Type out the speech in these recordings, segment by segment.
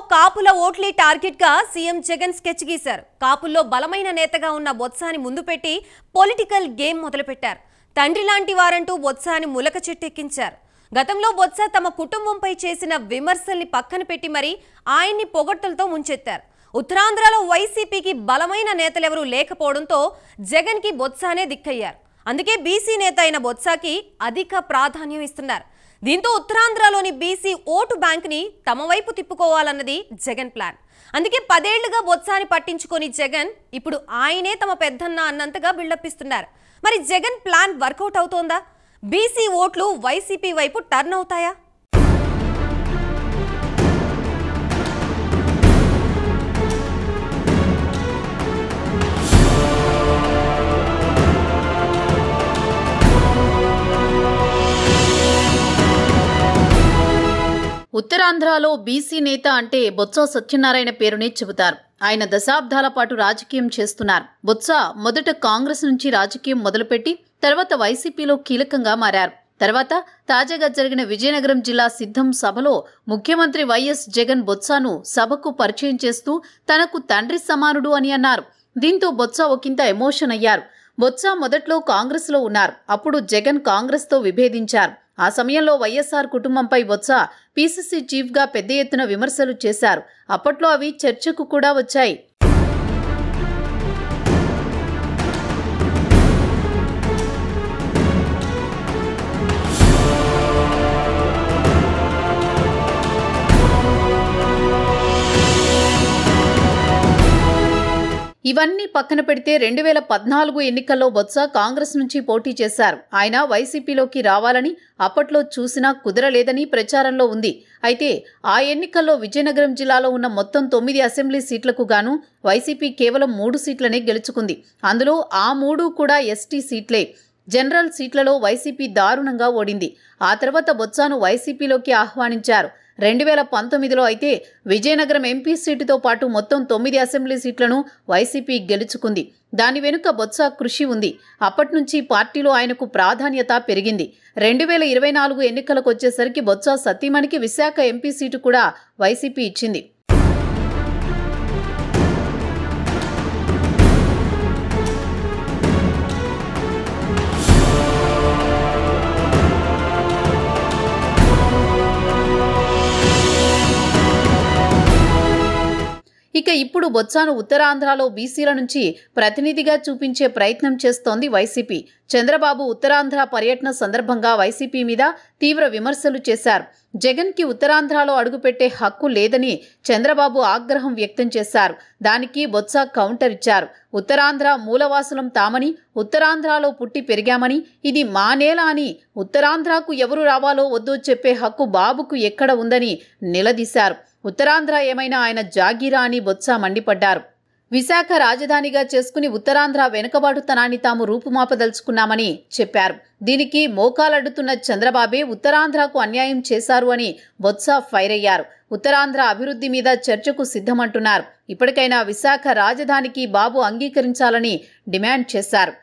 కాపుల ఓట్లీ టార్గెట్ గా సీఎం జగన్ స్కెచ్ గీశారు కాపుల్లో బలమైన నేతగా ఉన్న బొత్సాని ముందు పెట్టి పొలిటికల్ గేమ్ మొదలుపెట్టారు తండ్రి లాంటి వారంటూ బొత్సాని ములక చెట్టెక్కించారు గతంలో బొత్స తమ కుటుంబంపై చేసిన విమర్శల్ని పక్కన పెట్టి మరి ఆయన్ని పొగడ్తలతో ముంచెత్తారు ఉత్తరాంధ్రలో వైసీపీకి బలమైన నేతలెవరూ లేకపోవడంతో జగన్ కి బొత్సానే దిక్కయ్యారు అందుకే బీసీ నేత అయిన బొత్సాకి అధిక ప్రాధాన్యం ఇస్తున్నారు దీంతో ఉత్తరాంధ్రలోని బీసీ ఓటు బ్యాంక్ని తమ వైపు తిప్పుకోవాలన్నది జగన్ ప్లాన్ అందుకే పదేళ్లుగా బొత్సాని పట్టించుకొని జగన్ ఇప్పుడు ఆయనే తమ పెద్దన్న అన్నంతగా బిల్డప్ ఇస్తున్నారు మరి జగన్ ప్లాన్ వర్కౌట్ అవుతోందా బీసీ ఓట్లు వైసీపీ వైపు టర్న్ అవుతాయా ఉత్తరాంధ్రలో బీసీ నేత అంటే బొత్స సత్యనారాయణ పేరునే చెబుతారు ఆయన దశాబ్దాల పాటు రాజకీయం చేస్తున్నారు బొత్స మొదట కాంగ్రెస్ నుంచి రాజకీయం మొదలుపెట్టి తర్వాత వైసీపీలో కీలకంగా మారారు తర్వాత తాజాగా జరిగిన విజయనగరం జిల్లా సిద్ధం సభలో ముఖ్యమంత్రి వైఎస్ జగన్ బొత్సాను సభకు పరిచయం చేస్తూ తనకు తండ్రి సమానుడు అని అన్నారు దీంతో బొత్స ఒకంత ఎమోషన్ అయ్యారు బొత్స మొదట్లో కాంగ్రెస్లో ఉన్నారు అప్పుడు జగన్ కాంగ్రెస్తో విభేదించారు ఆ సమయంలో వైఎస్ఆర్ కుటుంబంపై బొత్స పీసీసీ చీఫ్గా పెద్ద ఎత్తున విమర్శలు చేశారు అప్పట్లో అవి చర్చకు కూడా వచ్చాయి ఇవన్నీ పక్కన పెడితే రెండు వేల పద్నాలుగు ఎన్నికల్లో బొత్స కాంగ్రెస్ నుంచి పోటీ చేశారు ఆయన వైసీపీలోకి రావాలని అప్పట్లో చూసినా కుదరలేదని ప్రచారంలో ఉంది అయితే ఆ ఎన్నికల్లో విజయనగరం జిల్లాలో ఉన్న మొత్తం తొమ్మిది అసెంబ్లీ సీట్లకు గాను వైసీపీ కేవలం మూడు సీట్లనే గెలుచుకుంది అందులో ఆ మూడు కూడా ఎస్టీ సీట్లే జనరల్ సీట్లలో వైసీపీ దారుణంగా ఓడింది ఆ తర్వాత బొత్సాను వైసీపీలోకి ఆహ్వానించారు రెండు వేల పంతొమ్మిదిలో అయితే విజయనగరం ఎంపీ సీటుతో పాటు మొత్తం తొమ్మిది అసెంబ్లీ సీట్లను వైసీపీ గెలుచుకుంది దాని వెనుక బొత్స కృషి ఉంది అప్పటి నుంచి పార్టీలో ఆయనకు ప్రాధాన్యత పెరిగింది రెండు వేల ఇరవై నాలుగు ఎన్నికలకు వచ్చేసరికి బొత్స సతీమణికి విశాఖ ఎంపీ సీటు కూడా వైసీపీ ఇచ్చింది ఇక ఇప్పుడు బొత్సాను ఉత్తరాంధ్రలో బీసీల నుంచి ప్రతినిధిగా చూపించే ప్రయత్నం చేస్తోంది వైసీపీ చంద్రబాబు ఉత్తరాంధ్ర పర్యటన సందర్భంగా వైసీపీ మీద తీవ్ర విమర్శలు చేశారు జగన్కి ఉత్తరాంధ్రలో అడుగుపెట్టే హక్కు లేదని చంద్రబాబు ఆగ్రహం వ్యక్తం చేశారు దానికి బొత్స కౌంటర్ ఇచ్చారు ఉత్తరాంధ్ర మూలవాసులం తామని ఉత్తరాంధ్రలో పుట్టి పెరిగామని ఇది మా నేల అని ఉత్తరాంధ్రకు ఎవరు రావాలో వద్దో చెప్పే హక్కు బాబుకు ఎక్కడ ఉందని నిలదీశారు ఉత్తరాంధ్ర ఏమైనా ఆయన జాగీరా అని బొత్స మండిపడ్డారు విశాఖ రాజధానిగా చేసుకుని ఉత్తరాంధ్ర వెనుకబాటుతనాన్ని తాము రూపుమాపదలుచుకున్నామని చెప్పారు దీనికి మోకాలడ్డుతున్న చంద్రబాబే ఉత్తరాంధ్రకు అన్యాయం చేశారు అని బొత్స ఫైర్ అయ్యారు ఉత్తరాంధ్ర అభివృద్ధి మీద చర్చకు సిద్ధమంటున్నారు ఇప్పటికైనా విశాఖ రాజధానికి బాబు అంగీకరించాలని డిమాండ్ చేశారు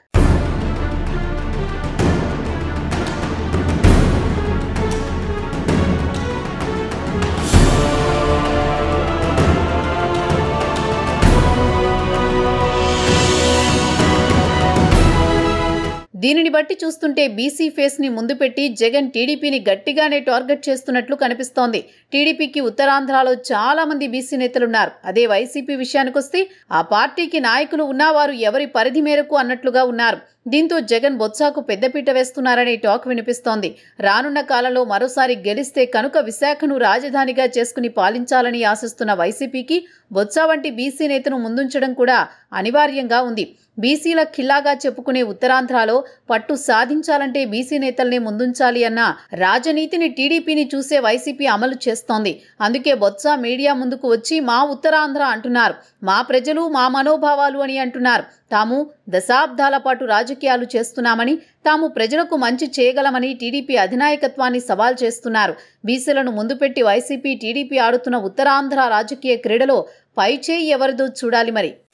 దీనిని బట్టి చూస్తుంటే బీసీ ఫేస్ ని ముందు పెట్టి జగన్ టీడీపీని గట్టిగానే టార్గెట్ చేస్తున్నట్లు కనిపిస్తోంది టీడీపీకి ఉత్తరాంధ్రలో చాలా మంది బీసీ నేతలున్నారు అదే వైసీపీ విషయానికొస్తే ఆ పార్టీకి నాయకులు ఉన్నవారు ఎవరి పరిధి మేరకు అన్నట్లుగా ఉన్నారు దీంతో జగన్ బొత్సాకు పెద్దపీట వేస్తున్నారనే టాక్ వినిపిస్తోంది రానున్న కాలంలో మరోసారి గెలిస్తే కనుక విశాఖను రాజధానిగా చేసుకుని పాలించాలని ఆశిస్తున్న వైసీపీకి బొత్స వంటి బీసీ నేతను ముందుంచడం కూడా అనివార్యంగా ఉంది బీసీల ఖిల్లాగా చెప్పుకునే ఉత్తరాంధ్రలో పట్టు సాధించాలంటే బీసీ నేతల్ని ముందుంచాలి అన్న రాజనీతిని టీడీపీని చూసే వైసీపీ అమలు చేస్తోంది అందుకే బొత్స మీడియా ముందుకు వచ్చి మా ఉత్తరాంధ్ర అంటున్నారు మా ప్రజలు మా మనోభావాలు అని అంటున్నారు తాము దశాబ్దాల పాటు రాజకీయాలు చేస్తున్నామని తాము ప్రజలకు మంచి చేయగలమని టీడీపీ అధినాయకత్వాన్ని సవాల్ చేస్తున్నారు బీసీలను ముందు పెట్టి వైసీపీ టీడీపీ ఆడుతున్న ఉత్తరాంధ్ర రాజకీయ క్రీడలో పైచేయి ఎవరిదో చూడాలి మరి